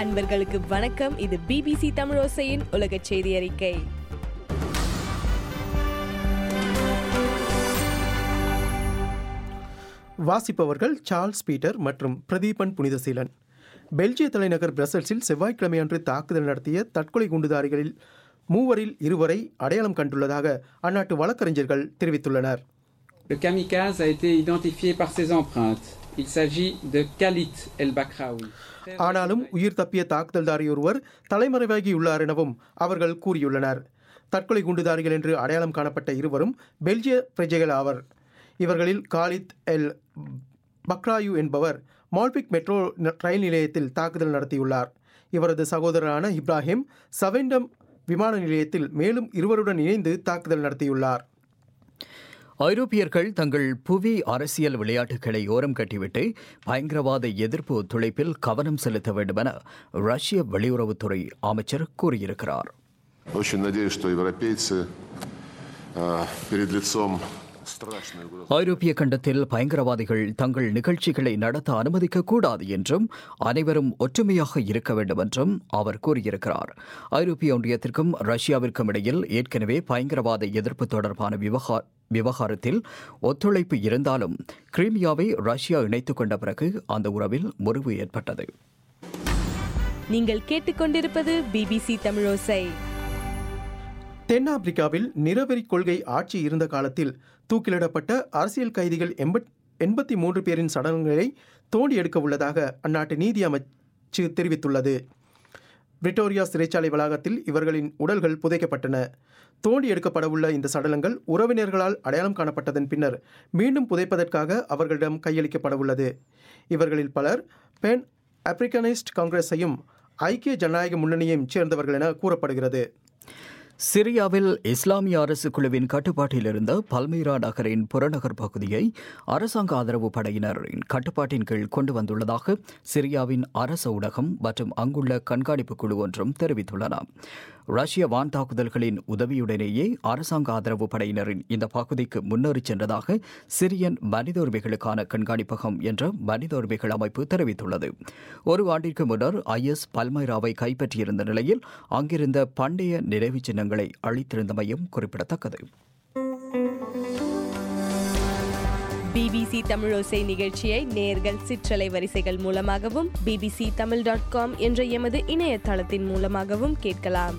அன்பர்களுக்கு வணக்கம் இது பிபிசி தமிழோசையின் உலக செய்தி அறிக்கை வாசிப்பவர்கள் சார்ல்ஸ் பீட்டர் மற்றும் பிரதீபன் புனிதசீலன் பெல்ஜிய தலைநகர் பிரசல்ஸில் செவ்வாய்க்கிழமையன்று தாக்குதல் நடத்திய தற்கொலை குண்டுதாரிகளில் மூவரில் இருவரை அடையாளம் கண்டுள்ளதாக அந்நாட்டு வழக்கறிஞர்கள் தெரிவித்துள்ளனர் Le kamikaze a été identifié par ses empreintes. Il s'agit de Khalid El Bakraoui. ஆனாலும் உயிர் தப்பிய தாக்குதல்தாரி ஒருவர் தலைமறைவாகியுள்ளார் எனவும் அவர்கள் கூறியுள்ளனர் தற்கொலை குண்டுதாரிகள் என்று அடையாளம் காணப்பட்ட இருவரும் பெல்ஜிய பிரஜைகள் ஆவர் இவர்களில் காலித் எல் பக்ராயு என்பவர் மால்பிக் மெட்ரோ ந- ரயில் நிலையத்தில் தாக்குதல் நடத்தியுள்ளார் இவரது சகோதரரான இப்ராஹிம் சவெண்டம் விமான நிலையத்தில் மேலும் இருவருடன் இணைந்து தாக்குதல் நடத்தியுள்ளார் ஐரோப்பியர்கள் தங்கள் புவி அரசியல் விளையாட்டுகளை ஓரம் கட்டிவிட்டு பயங்கரவாத எதிர்ப்பு ஒத்துழைப்பில் கவனம் செலுத்த வேண்டுமென ரஷ்ய வெளியுறவுத்துறை அமைச்சர் கூறியிருக்கிறார் Очень надеюсь, что европейцы а, перед лицом страшной угрозы ஐரோப்பிய கண்டத்தில் பயங்கரவாதிகள் தங்கள் நிகழ்ச்சிகளை நடத்த அனுமதிக்க கூடாது என்றும் அனைவரும் ஒற்றுமையாக இருக்க வேண்டும் என்றும் அவர் கூறியிருக்கிறார் ஐரோப்பிய ஒன்றியத்திற்கும் ரஷ்யாவிற்கும் இடையில் ஏற்கனவே பயங்கரவாத எதிர்ப்பு தொடர்பான விவகா விவகாரத்தில் ஒத்துழைப்பு இருந்தாலும் கிரீமியாவை ரஷ்யா இணைத்துக் கொண்ட பிறகு அந்த உறவில் முறிவு ஏற்பட்டது நீங்கள் கேட்டுக்கொண்டிருப்பது பிபிசி தமிழோசை தென்னாப்பிரிக்காவில் நிறவெறி கொள்கை ஆட்சி இருந்த காலத்தில் தூக்கிலிடப்பட்ட அரசியல் கைதிகள் எண்பத் எண்பத்தி மூன்று பேரின் சடலங்களை தோண்டி எடுக்க உள்ளதாக அந்நாட்டு நீதி அமைச்சு தெரிவித்துள்ளது பிரிட்டோரியா சிறைச்சாலை வளாகத்தில் இவர்களின் உடல்கள் புதைக்கப்பட்டன தோண்டி எடுக்கப்படவுள்ள இந்த சடலங்கள் உறவினர்களால் அடையாளம் காணப்பட்டதன் பின்னர் மீண்டும் புதைப்பதற்காக அவர்களிடம் கையளிக்கப்படவுள்ளது இவர்களில் பலர் பென் ஆப்பிரிக்கனிஸ்ட் காங்கிரஸையும் ஐக்கிய ஜனநாயக முன்னணியையும் சேர்ந்தவர்கள் என கூறப்படுகிறது சிரியாவில் இஸ்லாமிய அரசு குழுவின் கட்டுப்பாட்டில் இருந்த பல்மீரா நகரின் புறநகர் பகுதியை அரசாங்க ஆதரவு படையினரின் கட்டுப்பாட்டின் கீழ் கொண்டு வந்துள்ளதாக சிரியாவின் அரச ஊடகம் மற்றும் அங்குள்ள கண்காணிப்பு குழு ஒன்றும் தெரிவித்துள்ளன ரஷ்ய வான் தாக்குதல்களின் உதவியுடனேயே அரசாங்க ஆதரவு படையினரின் இந்த பகுதிக்கு முன்னேறிச் சென்றதாக சிரியன் மனித உரிமைகளுக்கான கண்காணிப்பகம் என்ற மனித உரிமைகள் அமைப்பு தெரிவித்துள்ளது ஒரு ஆண்டிற்கு முன்னர் ஐஎஸ் பல்மைராவை கைப்பற்றியிருந்த நிலையில் அங்கிருந்த பண்டைய நினைவுச் சின்னங்களை அழித்திருந்தமையும் குறிப்பிடத்தக்கது பிபிசி தமிழோசை நிகழ்ச்சியை நேர்கள் சிற்றலை வரிசைகள் மூலமாகவும் பிபிசி தமிழ் டாட் காம் என்ற எமது இணையதளத்தின் மூலமாகவும் கேட்கலாம்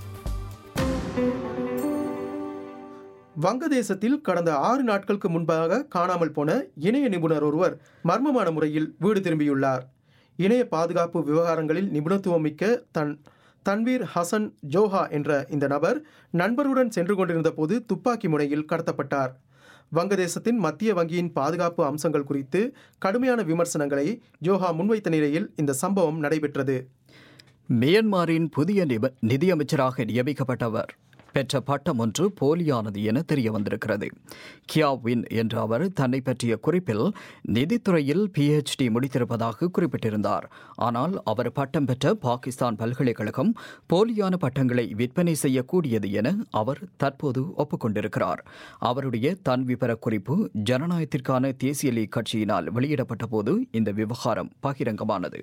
வங்கதேசத்தில் கடந்த ஆறு நாட்களுக்கு முன்பாக காணாமல் போன இணைய நிபுணர் ஒருவர் மர்மமான முறையில் வீடு திரும்பியுள்ளார் இணைய பாதுகாப்பு விவகாரங்களில் நிபுணத்துவம் மிக்க தன் தன்வீர் ஹசன் ஜோஹா என்ற இந்த நபர் நண்பருடன் சென்று கொண்டிருந்த போது துப்பாக்கி முனையில் கடத்தப்பட்டார் வங்கதேசத்தின் மத்திய வங்கியின் பாதுகாப்பு அம்சங்கள் குறித்து கடுமையான விமர்சனங்களை ஜோஹா முன்வைத்த நிலையில் இந்த சம்பவம் நடைபெற்றது மியன்மாரின் புதிய நிப- நிதியமைச்சராக நியமிக்கப்பட்டவர் பெற்ற பட்டம் ஒன்று போலியானது என தெரிய வந்திருக்கிறது கியா வின் என்ற அவர் தன்னை பற்றிய குறிப்பில் நிதித்துறையில் பிஹெச்டி முடித்திருப்பதாக குறிப்பிட்டிருந்தார் ஆனால் அவர் பட்டம் பெற்ற பாகிஸ்தான் பல்கலைக்கழகம் போலியான பட்டங்களை விற்பனை செய்யக்கூடியது என அவர் தற்போது ஒப்புக்கொண்டிருக்கிறார் அவருடைய தன் விபர குறிப்பு ஜனநாயகத்திற்கான தேசிய லீக் கட்சியினால் வெளியிடப்பட்ட போது இந்த விவகாரம் பகிரங்கமானது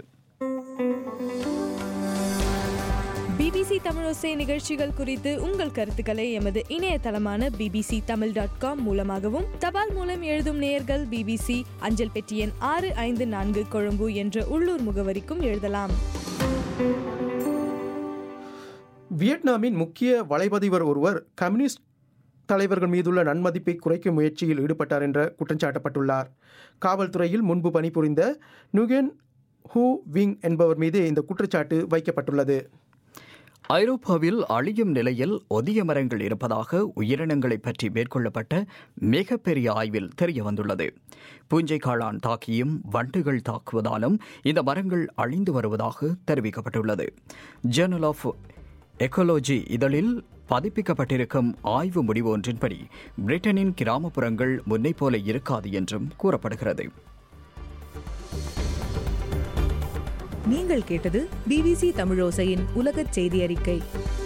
பிபிசி தமிழோசை நிகழ்ச்சிகள் குறித்து உங்கள் கருத்துக்களை எமது இணையதளமான பிபிசி தமிழ் டாட் காம் மூலமாகவும் தபால் மூலம் எழுதும் நேயர்கள் பிபிசி அஞ்சல் பெட்டி எண் ஆறு ஐந்து நான்கு கொழும்பு என்ற உள்ளூர் முகவரிக்கும் எழுதலாம் வியட்நாமின் முக்கிய வலைப்பதிவர் ஒருவர் கம்யூனிஸ்ட் தலைவர்கள் மீதுள்ள நன்மதிப்பை குறைக்கும் முயற்சியில் ஈடுபட்டார் என்ற குற்றஞ்சாட்டப்பட்டுள்ளார் காவல்துறையில் முன்பு பணிபுரிந்த நுகென் ஹூ விங் என்பவர் மீது இந்த குற்றச்சாட்டு வைக்கப்பட்டுள்ளது ஐரோப்பாவில் அழியும் நிலையில் ஒதிய மரங்கள் இருப்பதாக உயிரினங்களை பற்றி மேற்கொள்ளப்பட்ட மிகப்பெரிய ஆய்வில் தெரிய வந்துள்ளது பூஞ்சை காளான் தாக்கியும் வண்டுகள் தாக்குவதாலும் இந்த மரங்கள் அழிந்து வருவதாக தெரிவிக்கப்பட்டுள்ளது ஜேர்னல் ஆஃப் எக்கோலஜி இதழில் பதிப்பிக்கப்பட்டிருக்கும் ஆய்வு முடிவு ஒன்றின்படி பிரிட்டனின் கிராமப்புறங்கள் முன்னை போல இருக்காது என்றும் கூறப்படுகிறது நீங்கள் கேட்டது பிபிசி தமிழோசையின் உலகச் செய்தி அறிக்கை